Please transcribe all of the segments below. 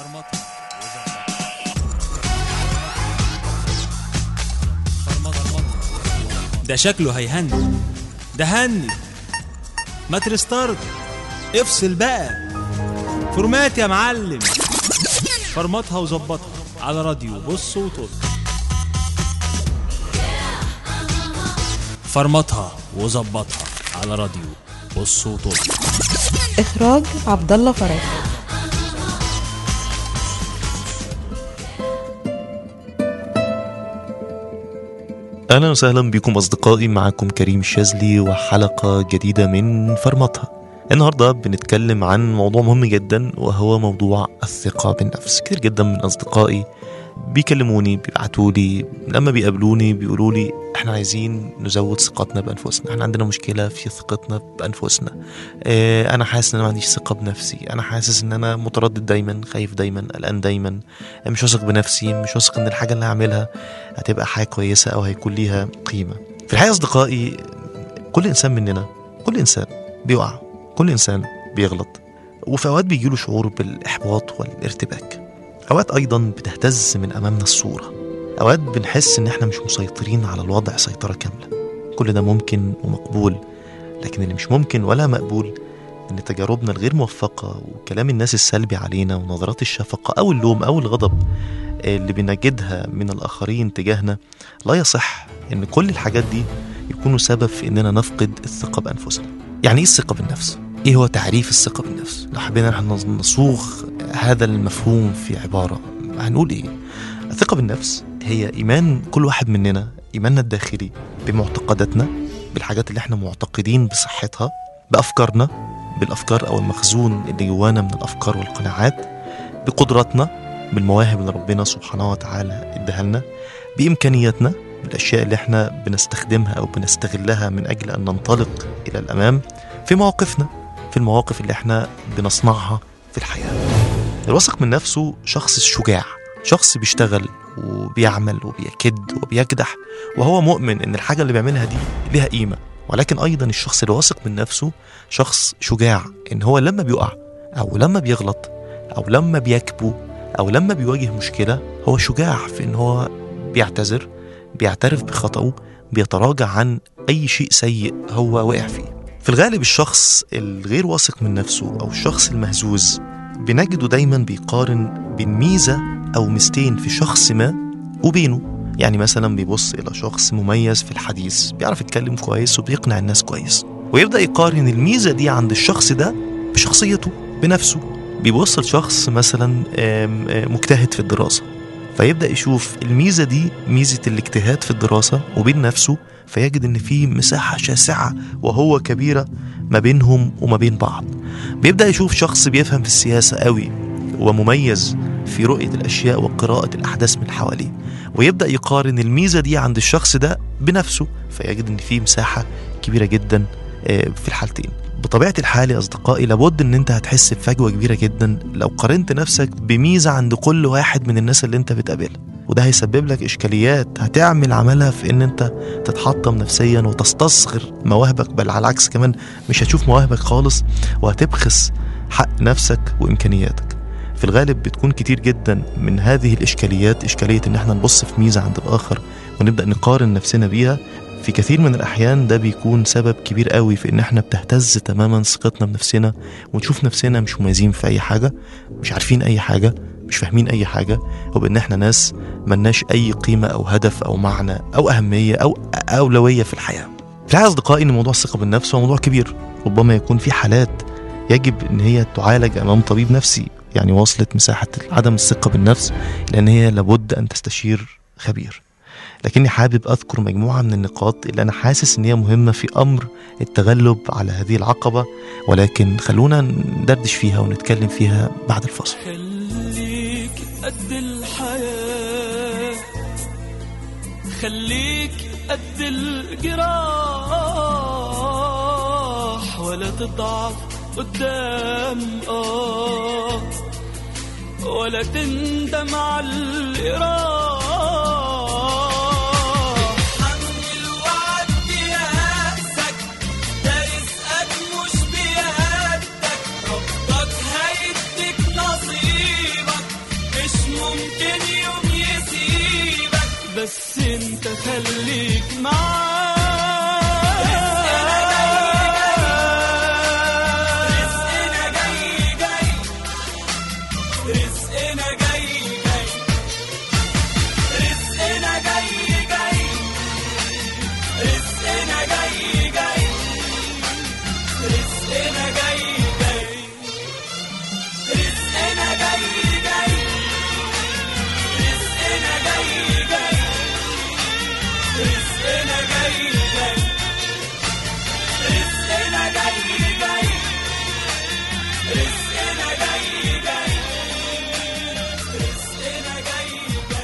فرمطها فرمطها ده شكله هيهني ده هني ما ترستارت افصل بقى فورمات يا معلم فرمطها وظبطها على راديو بص وطل فرمطها وظبطها على راديو بص وطل إخراج عبد الله فرج اهلا وسهلا بكم اصدقائي معكم كريم الشاذلي وحلقه جديده من فرمطها النهارده بنتكلم عن موضوع مهم جدا وهو موضوع الثقه بالنفس كتير جدا من اصدقائي بيكلموني بيبعتوا لي لما بيقابلوني بيقولوا لي احنا عايزين نزود ثقتنا بانفسنا احنا عندنا مشكله في ثقتنا بانفسنا اه انا حاسس ان انا ما عنديش ثقه بنفسي انا حاسس ان انا متردد دايما خايف دايما قلقان دايما مش واثق بنفسي مش واثق ان الحاجه اللي هعملها هتبقى حاجه كويسه او هيكون ليها قيمه في الحقيقه اصدقائي كل انسان مننا كل انسان بيقع كل انسان بيغلط وفي اوقات بيجيله شعور بالاحباط والارتباك اوقات ايضا بتهتز من امامنا الصوره اوقات بنحس ان احنا مش مسيطرين على الوضع سيطره كامله كل ده ممكن ومقبول لكن اللي مش ممكن ولا مقبول ان تجاربنا الغير موفقه وكلام الناس السلبي علينا ونظرات الشفقه او اللوم او الغضب اللي بنجدها من الآخرين تجاهنا لا يصح إن كل الحاجات دي يكونوا سبب في إننا نفقد الثقة بأنفسنا يعني إيه الثقة بالنفس؟ إيه هو تعريف الثقة بالنفس؟ لو حبينا نحن نصوغ هذا المفهوم في عبارة هنقول إيه؟ الثقة بالنفس هي إيمان كل واحد مننا إيماننا الداخلي بمعتقداتنا بالحاجات اللي احنا معتقدين بصحتها بأفكارنا بالأفكار أو المخزون اللي جوانا من الأفكار والقناعات بقدراتنا بالمواهب اللي ربنا سبحانه وتعالى اداها لنا بامكانياتنا بالاشياء اللي احنا بنستخدمها او بنستغلها من اجل ان ننطلق الى الامام في مواقفنا في المواقف اللي احنا بنصنعها في الحياه الواثق من نفسه شخص شجاع شخص بيشتغل وبيعمل وبيكد وبيكدح وهو مؤمن ان الحاجه اللي بيعملها دي ليها قيمه ولكن ايضا الشخص الواثق من نفسه شخص شجاع ان هو لما بيقع او لما بيغلط او لما بيكبو او لما بيواجه مشكله هو شجاع في ان هو بيعتذر بيعترف بخطأه بيتراجع عن اي شيء سيء هو وقع فيه في الغالب الشخص الغير واثق من نفسه او الشخص المهزوز بنجده دايما بيقارن بين ميزه او ميزتين في شخص ما وبينه يعني مثلا بيبص الى شخص مميز في الحديث بيعرف يتكلم كويس وبيقنع الناس كويس ويبدا يقارن الميزه دي عند الشخص ده بشخصيته بنفسه بيبص لشخص مثلا مجتهد في الدراسة فيبدأ يشوف الميزة دي ميزة الاجتهاد في الدراسة وبين نفسه فيجد ان في مساحة شاسعة وهو كبيرة ما بينهم وما بين بعض بيبدأ يشوف شخص بيفهم في السياسة قوي ومميز في رؤية الأشياء وقراءة الأحداث من حواليه ويبدأ يقارن الميزة دي عند الشخص ده بنفسه فيجد ان في مساحة كبيرة جدا في الحالتين بطبيعة الحال يا أصدقائي لابد إن أنت هتحس بفجوة كبيرة جدا لو قارنت نفسك بميزة عند كل واحد من الناس اللي أنت بتقابلها وده هيسبب لك إشكاليات هتعمل عملها في إن أنت تتحطم نفسيا وتستصغر مواهبك بل على العكس كمان مش هتشوف مواهبك خالص وهتبخس حق نفسك وإمكانياتك في الغالب بتكون كتير جدا من هذه الإشكاليات إشكالية إن احنا نبص في ميزة عند الآخر ونبدأ نقارن نفسنا بيها في كثير من الأحيان ده بيكون سبب كبير قوي في إن إحنا بتهتز تماما ثقتنا بنفسنا ونشوف نفسنا مش مميزين في أي حاجة مش عارفين أي حاجة مش فاهمين أي حاجة وبإن إحنا ناس ملناش أي قيمة أو هدف أو معنى أو أهمية أو أولوية في الحياة في الحقيقة أصدقائي إن موضوع الثقة بالنفس هو موضوع كبير ربما يكون في حالات يجب إن هي تعالج أمام طبيب نفسي يعني وصلت مساحة عدم الثقة بالنفس لأن هي لابد أن تستشير خبير لكني حابب أذكر مجموعة من النقاط اللي أنا حاسس إن هي مهمة في أمر التغلب على هذه العقبة ولكن خلونا ندردش فيها ونتكلم فيها بعد الفصل خليك قد الحياة خليك قد الجراح ولا تضعف قدام آه ولا تندم على الإراح حمل وعد بيأسك ده رزقك مش بيدك ربك هيديك نصيبك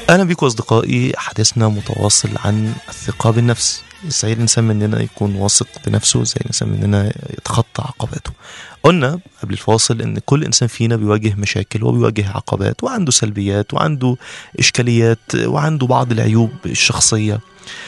اهلا بيكم اصدقائي حديثنا متواصل عن الثقه بالنفس ازاي الانسان مننا يكون واثق بنفسه ازاي الانسان مننا يتخطى عقباته قلنا قبل الفاصل ان كل انسان فينا بيواجه مشاكل وبيواجه عقبات وعنده سلبيات وعنده اشكاليات وعنده بعض العيوب الشخصيه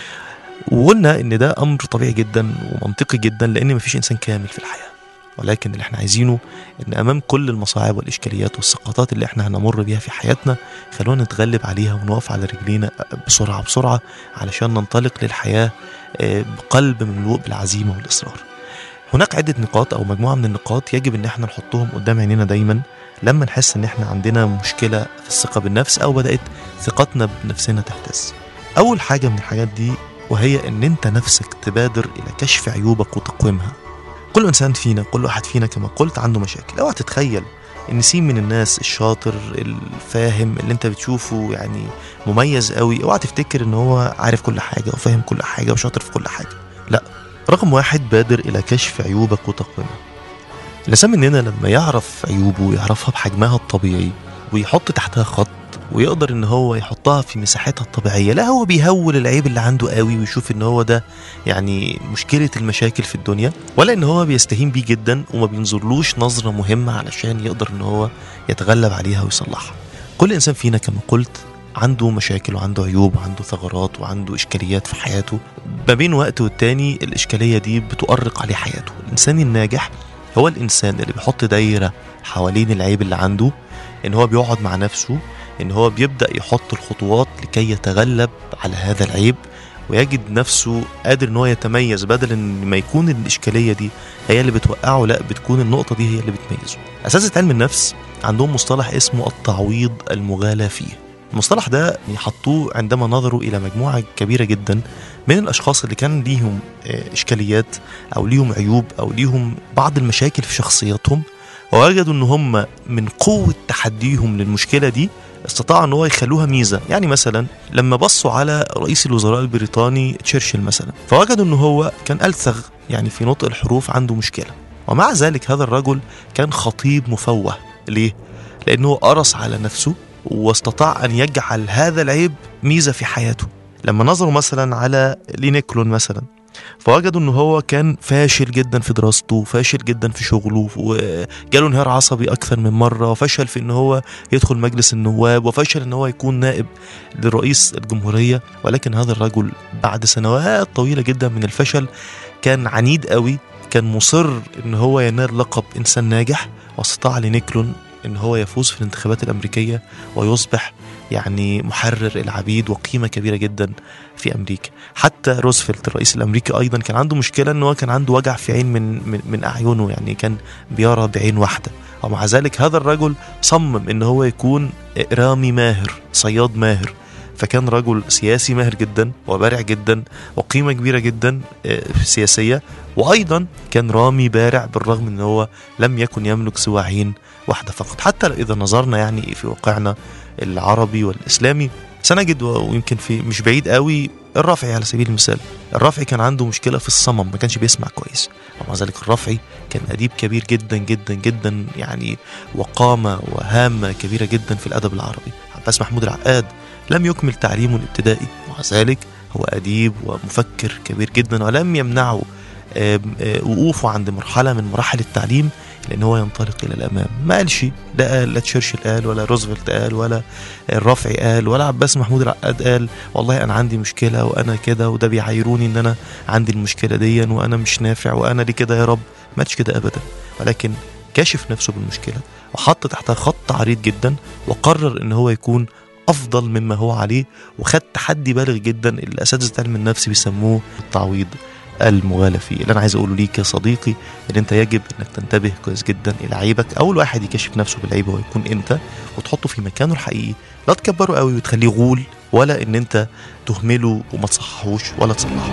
وقلنا ان ده امر طبيعي جدا ومنطقي جدا لان مفيش انسان كامل في الحياه ولكن اللي احنا عايزينه ان امام كل المصاعب والاشكاليات والسقطات اللي احنا هنمر بيها في حياتنا خلونا نتغلب عليها ونقف على رجلينا بسرعه بسرعه علشان ننطلق للحياه آه، بقلب مملوء بالعزيمه والاصرار. هناك عده نقاط او مجموعه من النقاط يجب ان احنا نحطهم قدام عينينا دايما لما نحس ان احنا عندنا مشكله في الثقه بالنفس او بدات ثقتنا بنفسنا تهتز. اول حاجه من الحاجات دي وهي ان انت نفسك تبادر الى كشف عيوبك وتقويمها. كل انسان فينا كل واحد فينا كما قلت عنده مشاكل اوعى تتخيل ان سين من الناس الشاطر الفاهم اللي انت بتشوفه يعني مميز قوي اوعى تفتكر ان هو عارف كل حاجه وفاهم كل حاجه وشاطر في كل حاجه لا رقم واحد بادر الى كشف عيوبك وتقويمها الانسان مننا لما يعرف عيوبه ويعرفها بحجمها الطبيعي ويحط تحتها خط ويقدر ان هو يحطها في مساحتها الطبيعيه لا هو بيهول العيب اللي عنده قوي ويشوف ان هو ده يعني مشكله المشاكل في الدنيا ولا ان هو بيستهين بيه جدا وما بينظرلوش نظره مهمه علشان يقدر ان هو يتغلب عليها ويصلحها كل انسان فينا كما قلت عنده مشاكل وعنده عيوب وعنده ثغرات وعنده اشكاليات في حياته ما بين وقت والتاني الاشكاليه دي بتؤرق عليه حياته الانسان الناجح هو الانسان اللي بيحط دايره حوالين العيب اللي عنده ان هو بيقعد مع نفسه ان هو بيبدا يحط الخطوات لكي يتغلب على هذا العيب ويجد نفسه قادر ان هو يتميز بدل ان ما يكون الاشكاليه دي هي اللي بتوقعه لا بتكون النقطه دي هي اللي بتميزه اساتذه علم النفس عندهم مصطلح اسمه التعويض المغالى فيه المصطلح ده حطوه عندما نظروا الى مجموعه كبيره جدا من الاشخاص اللي كان ليهم آه، اشكاليات او ليهم عيوب او ليهم بعض المشاكل في شخصياتهم ووجدوا ان هم من قوه تحديهم للمشكله دي استطاعوا ان هو يخلوها ميزه يعني مثلا لما بصوا على رئيس الوزراء البريطاني تشرشل مثلا فوجدوا ان هو كان الثغ يعني في نطق الحروف عنده مشكله ومع ذلك هذا الرجل كان خطيب مفوه ليه لانه قرص على نفسه واستطاع ان يجعل هذا العيب ميزه في حياته لما نظروا مثلا على لينيكلون مثلا فوجدوا ان هو كان فاشل جدا في دراسته فاشل جدا في شغله وجاله انهيار عصبي اكثر من مره وفشل في ان هو يدخل مجلس النواب وفشل ان هو يكون نائب لرئيس الجمهوريه ولكن هذا الرجل بعد سنوات طويله جدا من الفشل كان عنيد قوي كان مصر ان هو ينال لقب انسان ناجح واستطاع لنيكلون ان هو يفوز في الانتخابات الامريكيه ويصبح يعني محرر العبيد وقيمه كبيره جدا في امريكا حتى روزفلت الرئيس الامريكي ايضا كان عنده مشكله ان هو كان عنده وجع في عين من من, من اعينه يعني كان بيرى بعين واحده ومع ذلك هذا الرجل صمم ان هو يكون رامي ماهر صياد ماهر فكان رجل سياسي ماهر جدا وبارع جدا وقيمة كبيرة جدا آه، سياسية وأيضا كان رامي بارع بالرغم أن هو لم يكن يملك سوى عين واحدة فقط حتى إذا نظرنا يعني في واقعنا العربي والإسلامي سنجد ويمكن في مش بعيد قوي الرافعي على سبيل المثال الرافعي كان عنده مشكلة في الصمم ما كانش بيسمع كويس ومع ذلك الرافعي كان أديب كبير جدا جدا جدا يعني وقامة وهامة كبيرة جدا في الأدب العربي عباس محمود العقاد لم يكمل تعليمه الابتدائي ومع ذلك هو أديب ومفكر كبير جدا ولم يمنعه آم، آه، وقوفه عند مرحلة من مراحل التعليم لأن هو ينطلق إلى الأمام ما قالش لا قال لا تشرشل قال ولا روزفلت قال ولا الرافعي قال ولا عباس محمود العقاد قال والله أنا عندي مشكلة وأنا كده وده بيعايروني إن أنا عندي المشكلة دي وأنا مش نافع وأنا ليه كده يا رب ما قالش كده أبدا ولكن كاشف نفسه بالمشكلة وحط تحتها خط عريض جدا وقرر إن هو يكون افضل مما هو عليه وخد تحدي بالغ جدا اللي اساتذه علم النفس بيسموه التعويض المغالى فيه اللي انا عايز اقوله ليك يا صديقي ان انت يجب انك تنتبه كويس جدا الى عيبك اول واحد يكشف نفسه بالعيب هو يكون انت وتحطه في مكانه الحقيقي لا تكبره قوي وتخليه غول ولا ان انت تهمله وما تصححوش ولا تصلحه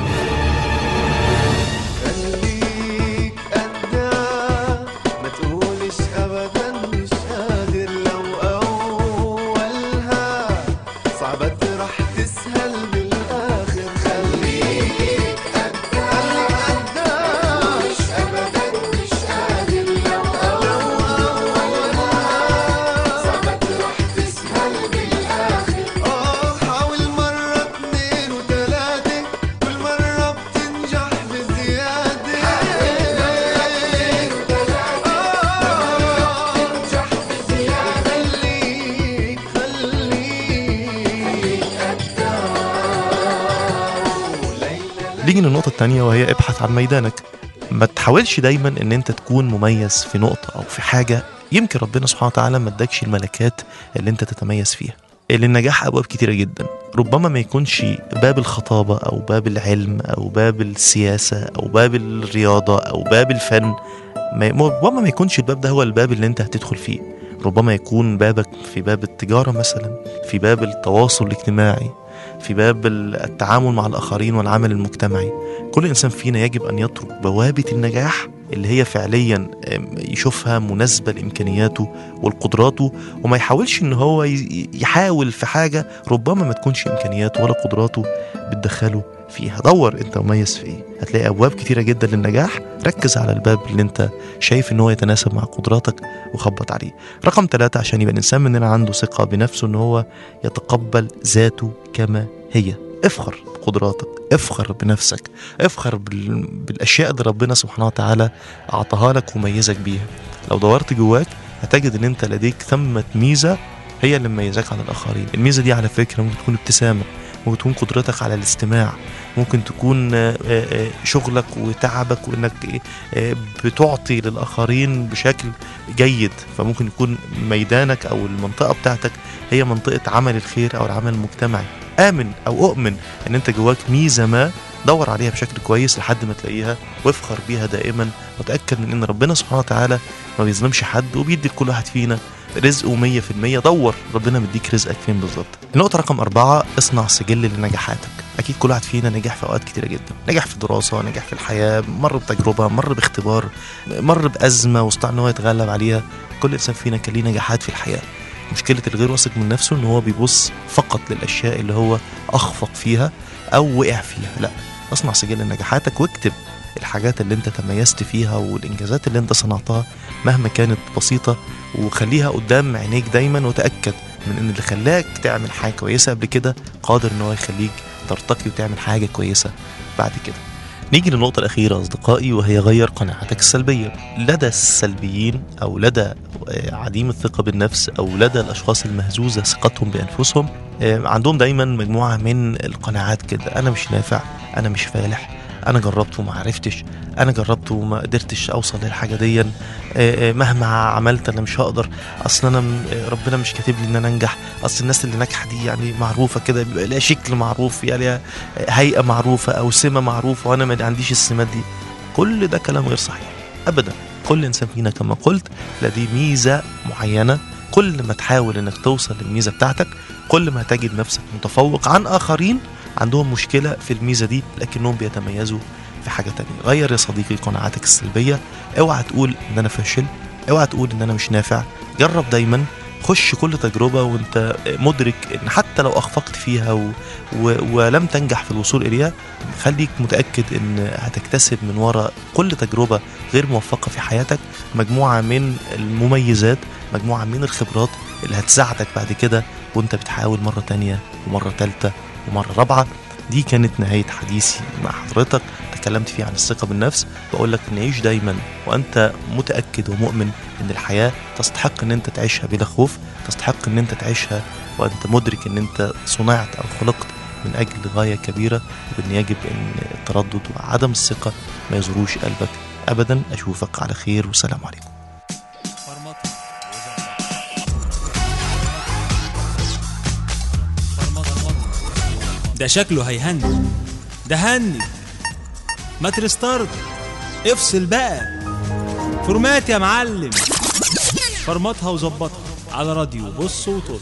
خليك قدها ما تقولش ابدا مش قادر لو اولها صعبة راح تسهل بالاخر خليك قدها مش ابدا مش قادر لو اولها صعبة راح تسهل بالاخر اه نيجي للنقطة التانية وهي ابحث عن ميدانك ما تحاولش دايما ان انت تكون مميز في نقطة او في حاجة يمكن ربنا سبحانه وتعالى ما ادكش الملكات اللي انت تتميز فيها للنجاح ابواب كتيرة جدا ربما ما يكونش باب الخطابة او باب العلم او باب السياسة او باب الرياضة او باب الفن ما ربما ما يكونش الباب ده هو الباب اللي انت هتدخل فيه ربما يكون بابك في باب التجارة مثلا في باب التواصل الاجتماعي في باب التعامل مع الآخرين والعمل المجتمعي كل إنسان فينا يجب أن يترك بوابة النجاح اللي هي فعليا أم، يشوفها مناسبة لإمكانياته والقدراته وما يحاولش إن هو ي- يحاول في حاجة ربما ما تكونش إمكانياته ولا قدراته بتدخله فيها دور انت مميز في ايه هتلاقي ابواب كتيره جدا للنجاح ركز على الباب اللي انت شايف ان هو يتناسب مع قدراتك وخبط عليه رقم ثلاثة عشان يبقى الانسان مننا عنده ثقه بنفسه ان هو يتقبل ذاته كما هي افخر بقدراتك افخر بنفسك افخر بال... بالاشياء اللي ربنا سبحانه وتعالى اعطاها لك وميزك بيها لو دورت جواك هتجد ان انت لديك ثمة ميزة هي اللي مميزاك عن الاخرين الميزة دي على فكرة ممكن تكون ابتسامة ممكن تكون قدرتك على الاستماع ممكن تكون آه، آه، شغلك وتعبك وانك إيه، آه، بتعطي للاخرين بشكل جيد فممكن يكون ميدانك او المنطقه بتاعتك هي منطقه عمل الخير او العمل المجتمعي امن او اؤمن ان انت جواك ميزه ما دور عليها بشكل كويس لحد ما تلاقيها وافخر بيها دائما وتاكد من ان ربنا سبحانه وتعالى ما بيظلمش حد وبيدي لكل واحد فينا رزقه 100% دور ربنا مديك رزقك فين بالظبط النقطة رقم أربعة اصنع سجل لنجاحاتك أكيد كل واحد فينا نجح في أوقات كتيرة جدا نجح في الدراسة نجح في الحياة مر بتجربة مر باختبار مر بأزمة واستطاع إن هو يتغلب عليها كل إنسان فينا كان ليه نجاحات في الحياة مشكلة الغير واثق من نفسه إن هو بيبص فقط للأشياء اللي هو أخفق فيها أو وقع فيها لا اصنع سجل لنجاحاتك واكتب الحاجات اللي انت تميزت فيها والانجازات اللي انت صنعتها مهما كانت بسيطه وخليها قدام عينيك دايما وتاكد من ان اللي خلاك تعمل حاجه كويسه قبل كده قادر ان هو يخليك ترتقي وتعمل حاجه كويسه بعد كده نيجي للنقطة الأخيرة أصدقائي وهي غير قناعاتك السلبية لدى السلبيين أو لدى آه، عديم الثقة بالنفس أو لدى الأشخاص المهزوزة ثقتهم بأنفسهم آه، عندهم دايما مجموعة من القناعات كده أنا مش نافع أنا مش فالح أنا جربت وما عرفتش أنا جربت وما قدرتش أوصل للحاجة دي آه، آه، مهما عملت أنا مش هقدر أصل أنا م- آه، ربنا مش كاتب لي إن أنا أنجح أصل الناس اللي ناجحة دي يعني معروفة كده بيبقى لها شكل معروف يعني لها هيئة معروفة أو سمة معروفة وأنا ما عنديش السمات دي كل ده كلام غير صحيح أبدا كل إنسان فينا كما قلت لديه ميزة معينة كل ما تحاول إنك توصل للميزة بتاعتك كل ما هتجد نفسك متفوق عن آخرين عندهم مشكلة في الميزة دي لكنهم بيتميزوا في حاجة تانية غير يا صديقي قناعاتك السلبية اوعى تقول ان انا فاشل اوعى تقول ان انا مش نافع جرب دايما خش كل تجربة وانت مدرك ان حتى لو اخفقت فيها و... و... ولم تنجح في الوصول اليها خليك متأكد ان هتكتسب من وراء كل تجربة غير موفقة في حياتك مجموعة من المميزات مجموعة من الخبرات اللي هتساعدك بعد كده وانت بتحاول مرة تانية ومرة تالتة ومرة رابعة دي كانت نهاية حديثي مع حضرتك تكلمت فيه عن الثقة بالنفس بقول لك ان عيش دايما وانت متأكد ومؤمن ان الحياة تستحق ان انت تعيشها بلا خوف تستحق ان انت تعيشها وانت مدرك ان انت صنعت او خلقت من اجل غاية كبيرة وان يجب ان التردد وعدم الثقة ما يزوروش قلبك ابدا اشوفك على خير والسلام عليكم فرمطة فرمطة ده شكله هيهنج ده هنج ما ترستارت افصل بقى فورمات يا معلم فرمطها وظبطها على راديو بص وطل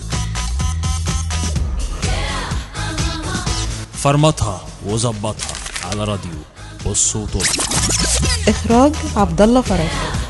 فرمطها وظبطها على راديو بص وطل إخراج عبد الله فرج